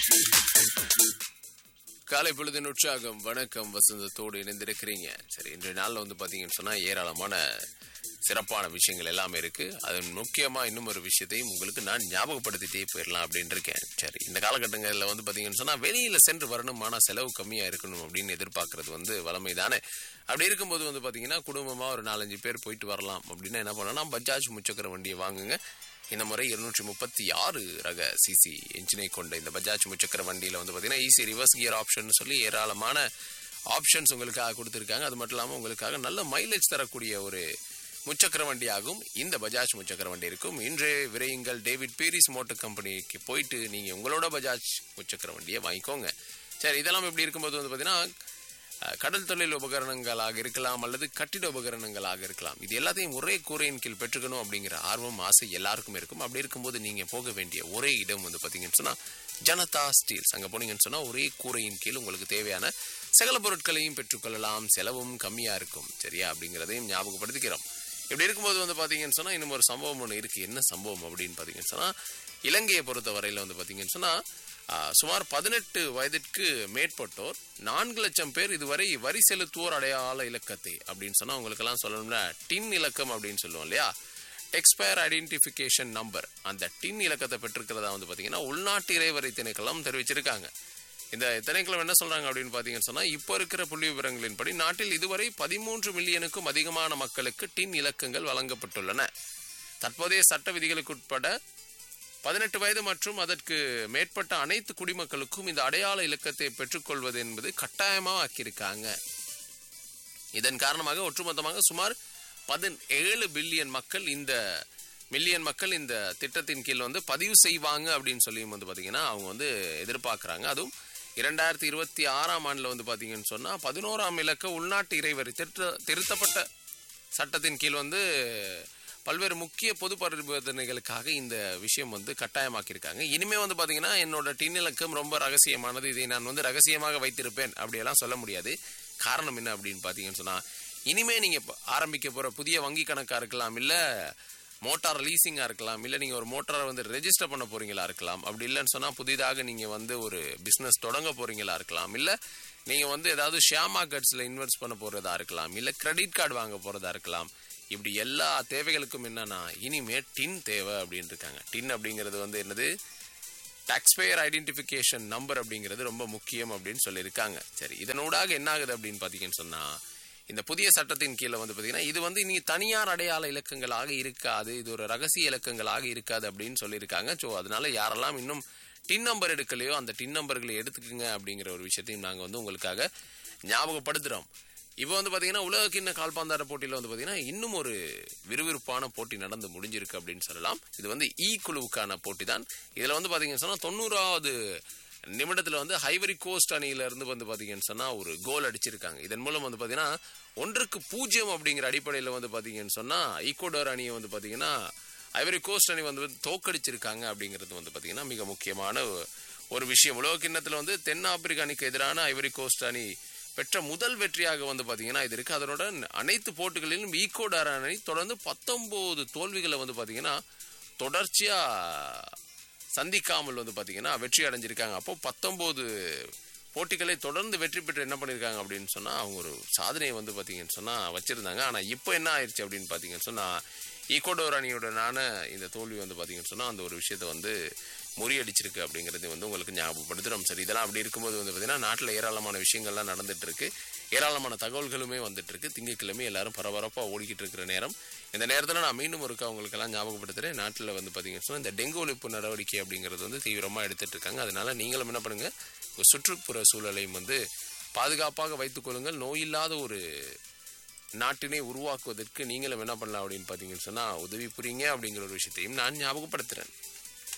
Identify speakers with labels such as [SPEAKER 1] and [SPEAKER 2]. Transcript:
[SPEAKER 1] காலை பொழுதின் உற்சாகம் வணக்கம் வசந்தத்தோடு இணைந்திருக்கிறீங்க சரி இன்றைய நாளில் வந்து பார்த்தீங்கன்னு சொன்னால் ஏராளமான சிறப்பான விஷயங்கள் எல்லாமே இருக்கு அதன் முக்கியமா இன்னும் ஒரு விஷயத்தையும் உங்களுக்கு நான் ஞாபகப்படுத்திட்டே போயிடலாம் அப்படின்னு இருக்கேன் சரி இந்த காலகட்டங்களில் வந்து பார்த்தீங்கன்னு சொன்னால் வெளியில சென்று வரணும் ஆனால் செலவு கம்மியா இருக்கணும் அப்படின்னு எதிர்பார்க்கறது வந்து வளமை தானே அப்படி இருக்கும்போது வந்து பார்த்தீங்கன்னா குடும்பமா ஒரு நாலஞ்சு பேர் போயிட்டு வரலாம் அப்படின்னா என்ன பண்ணலாம் பஜாஜ் முச்சக்கர வண்டியை வாங்குங்க இந்த முறை இருநூற்றி முப்பத்தி ஆறு ரக சிசி என்ஜினை கொண்ட இந்த பஜாஜ் முச்சக்கர வண்டியில் வந்து பார்த்தீங்கன்னா ஈஸி ரிவர்ஸ் கியர் ஆப்ஷன் சொல்லி ஏராளமான ஆப்ஷன்ஸ் உங்களுக்காக கொடுத்துருக்காங்க அது மட்டும் இல்லாமல் உங்களுக்காக நல்ல மைலேஜ் தரக்கூடிய ஒரு முச்சக்கர வண்டியாகும் இந்த பஜாஜ் முச்சக்கர வண்டி இருக்கும் இன்று விரையுங்கள் டேவிட் பீரிஸ் மோட்டர் கம்பெனிக்கு போயிட்டு நீங்கள் உங்களோட பஜாஜ் முச்சக்கர வண்டியை வாங்கிக்கோங்க சரி இதெல்லாம் எப்படி இருக்கும்போது வந்து பார்த்தீங்கன்னா அஹ், கடல் தொழில் உபகரணங்களாக இருக்கலாம் அல்லது கட்டிட உபகரணங்களாக இருக்கலாம் இது எல்லாத்தையும் ஒரே கூரையின் கீழ் பெற்றுக்கணும் அப்படிங்கிற ஆர்வம் ஆசை எல்லாருக்கும் இருக்கும் அப்படி இருக்கும்போது நீங்க போக வேண்டிய ஒரே இடம் வந்து பாத்தீங்கன்னு சொன்னா ஜனதா ஸ்டீல்ஸ் அங்க போனீங்கன்னு சொன்னா ஒரே கூரையின் கீழ் உங்களுக்கு தேவையான சகல பொருட்களையும் பெற்றுக்கொள்ளலாம் செலவும் கம்மியா இருக்கும் சரியா அப்படிங்கிறதையும் ஞாபகப்படுத்திக்கிறோம் இப்படி இருக்கும்போது வந்து பாத்தீங்கன்னு சொன்னா இன்னும் ஒரு சம்பவம் ஒன்று இருக்கு என்ன சம்பவம் அப்படின்னு பாத்தீங்கன்னு சொன்னா இலங்கையை பொறுத்த வரையில வந்து பாத்தீங்கன்னு சொன்னா ஆ, சுமார் பதினெட்டு வயதிற்கு மேற்பட்டோர் நான்கு லட்சம் பேர் இதுவரை வரி செலுத்துவோர் அடையாள இலக்கத்தை அப்படின்னு சொன்னா உங்களுக்கெல்லாம் சொல்லணும்னா டின் இலக்கம் அப்படின்னு சொல்லுவோம் இல்லையா எக்ஸ்பயர் ஐடென்டிஃபிகேஷன் நம்பர் அந்த டின் இலக்கத்தை பெற்றிருக்கிறதா வந்து பாத்தீங்கன்னா உள்நாட்டு இறைவரை திணைக்களம் தெரிவிச்சிருக்காங்க இந்த திணைக்களம் என்ன சொல்றாங்க அப்படின்னு பாத்தீங்கன்னு சொன்னா இப்போ இருக்கிற புள்ளி விவரங்களின்படி நாட்டில் இதுவரை பதிமூன்று மில்லியனுக்கும் அதிகமான மக்களுக்கு டின் இலக்கங்கள் வழங்கப்பட்டுள்ளன தற்போதைய சட்ட விதிகளுக்கு உட்பட பதினெட்டு வயது மற்றும் அதற்கு மேற்பட்ட அனைத்து குடிமக்களுக்கும் இந்த அடையாள இலக்கத்தை பெற்றுக்கொள்வது என்பது கட்டாயமாக ஆக்கியிருக்காங்க இதன் காரணமாக ஒட்டுமொத்தமாக சுமார் பதினேழு பில்லியன் மக்கள் இந்த மில்லியன் மக்கள் இந்த திட்டத்தின் கீழ் வந்து பதிவு செய்வாங்க அப்படின்னு சொல்லியும் வந்து பார்த்தீங்கன்னா அவங்க வந்து எதிர்பார்க்குறாங்க அதுவும் இரண்டாயிரத்தி இருபத்தி ஆறாம் ஆண்டில் வந்து பார்த்தீங்கன்னு சொன்னால் பதினோராம் இலக்க உள்நாட்டு இறைவரி திருத்த திருத்தப்பட்ட சட்டத்தின் கீழ் வந்து பல்வேறு முக்கிய பொது பரிவர்த்தனைகளுக்காக இந்த விஷயம் வந்து கட்டாயமாக்கியிருக்காங்க இனிமே வந்து பாத்தீங்கன்னா என்னோட டின் இலக்கம் ரொம்ப ரகசியமானது இதை நான் வந்து ரகசியமாக வைத்திருப்பேன் அப்படியெல்லாம் சொல்ல முடியாது காரணம் என்ன அப்படின்னு பாத்தீங்கன்னு சொன்னா இனிமே நீங்க இப்ப ஆரம்பிக்க போற புதிய வங்கி கணக்கா இருக்கலாம் இல்ல மோட்டார் லீசிங்கா இருக்கலாம் இல்ல நீங்க ஒரு மோட்டாரை வந்து ரெஜிஸ்டர் பண்ண போறீங்களா இருக்கலாம் அப்படி இல்லைன்னு சொன்னா புதிதாக நீங்க வந்து ஒரு பிசினஸ் தொடங்க போறீங்களா இருக்கலாம் இல்ல நீங்க வந்து ஏதாவது ஷேர் மார்க்கெட்ஸ்ல இன்வெஸ்ட் பண்ண போறதா இருக்கலாம் இல்ல கிரெடிட் கார்டு வாங்க போறதா இருக்கலாம் இப்படி எல்லா தேவைகளுக்கும் என்னன்னா இனிமே டின் தேவை அப்படின்னு இருக்காங்க டின் அப்படிங்கிறது வந்து என்னது டாக்ஸ்பேயர் ஐடென்டிஃபிகேஷன் நம்பர் அப்படிங்கிறது ரொம்ப முக்கியம் அப்படின்னு சொல்லியிருக்காங்க சரி இதனூடாக என்ன ஆகுது அப்படின்னு பார்த்தீங்கன்னு சொன்னா இந்த புதிய சட்டத்தின் கீழே வந்து பார்த்தீங்கன்னா இது வந்து இனி தனியார் அடையாள இலக்கங்களாக இருக்காது இது ஒரு ரகசிய இலக்கங்களாக இருக்காது அப்படின்னு சொல்லியிருக்காங்க ஸோ அதனால யாரெல்லாம் இன்னும் டின் நம்பர் எடுக்கலையோ அந்த டின் நம்பர்களை எடுத்துக்குங்க அப்படிங்கிற ஒரு விஷயத்தையும் நாங்கள் வந்து உங்களுக்காக ஞாபகப்படுத்துகிறோம் இப்போ வந்து பார்த்தீங்கன்னா உலக கிண்ண கால்பந்தாட்ட போட்டியில் வந்து பார்த்தீங்கன்னா இன்னும் ஒரு விறுவிறுப்பான போட்டி நடந்து முடிஞ்சிருக்கு அப்படின்னு சொல்லலாம் இது வந்து இ குழுவுக்கான போட்டி தான் இதில் வந்து பார்த்தீங்கன்னு சொன்னால் தொண்ணூறாவது நிமிடத்தில் வந்து ஹைவரி கோஸ்ட் அணியில இருந்து வந்து பார்த்தீங்கன்னு சொன்னால் ஒரு கோல் அடிச்சிருக்காங்க இதன் மூலம் வந்து பார்த்தீங்கன்னா ஒன்றுக்கு பூஜ்ஜியம் அப்படிங்கிற அடிப்படையில் வந்து பார்த்தீங்கன்னு சொன்னால் ஈக்குவடோர் அணியை வந்து பார்த்தீங்கன்னா ஐவரி கோஸ்ட் அணி வந்து தோக்கடிச்சிருக்காங்க அப்படிங்கிறது வந்து பார்த்தீங்கன்னா மிக முக்கியமான ஒரு விஷயம் உலக கிண்ணத்தில் வந்து தென் ஆப்பிரிக்க அணிக்கு எதிரான ஐவரி கோஸ்ட் அணி பெற்ற முதல் வெற்றியாக வந்து பார்த்தீங்கன்னா இது இருக்கு அதனுடன் அனைத்து போட்டிகளிலும் ஈக்கோடார் அணி தொடர்ந்து பத்தொன்பது தோல்விகளை வந்து பார்த்தீங்கன்னா தொடர்ச்சியா சந்திக்காமல் வந்து பார்த்தீங்கன்னா வெற்றி அடைஞ்சிருக்காங்க அப்போ பத்தொன்பது போட்டிகளை தொடர்ந்து வெற்றி பெற்று என்ன பண்ணியிருக்காங்க அப்படின்னு சொன்னால் அவங்க ஒரு சாதனையை வந்து பார்த்தீங்கன்னு சொன்னால் வச்சுருந்தாங்க ஆனால் இப்போ என்ன ஆயிடுச்சு அப்படின்னு பார்த்தீங்கன்னு சொன்னால் ஈக்குவடோர் அணியுடனான இந்த தோல்வி வந்து பார்த்தீங்கன்னு சொன்னால் அந்த ஒரு விஷயத்தை வந்து முறியடிச்சிருக்கு அப்படிங்கிறது வந்து உங்களுக்கு ஞாபகப்படுத்துகிறோம் சரி இதெல்லாம் அப்படி இருக்கும்போது வந்து பார்த்தீங்கன்னா நாட்டில் ஏராளமான விஷயங்கள்லாம் நடந்துட்டு இருக்கு ஏராளமான தகவல்களுமே வந்துட்டு இருக்கு திங்கட்கிழமை எல்லாரும் பரபரப்பாக ஓடிக்கிட்டு இருக்கிற நேரம் இந்த நேரத்தில் நான் மீண்டும் ஒருக்கா உங்களுக்கெல்லாம் ஞாபகப்படுத்துகிறேன் நாட்டில் வந்து பார்த்தீங்கன்னு சொன்னால் இந்த டெங்கு ஒழிப்பு நடவடிக்கை அப்படிங்கிறது வந்து தீவிரமாக எடுத்துட்டு இருக்காங்க அதனால நீங்களும் என்ன பண்ணுங்க உங்கள் சுற்றுப்புற சூழலையும் வந்து பாதுகாப்பாக வைத்துக் கொள்ளுங்கள் நோயில்லாத ஒரு நாட்டினை உருவாக்குவதற்கு நீங்களும் என்ன பண்ணலாம் அப்படின்னு பார்த்தீங்கன்னு சொன்னால் உதவி புரியுங்க அப்படிங்கிற ஒரு விஷயத்தையும் நான் ஞாபகப்படுத்துகிறேன்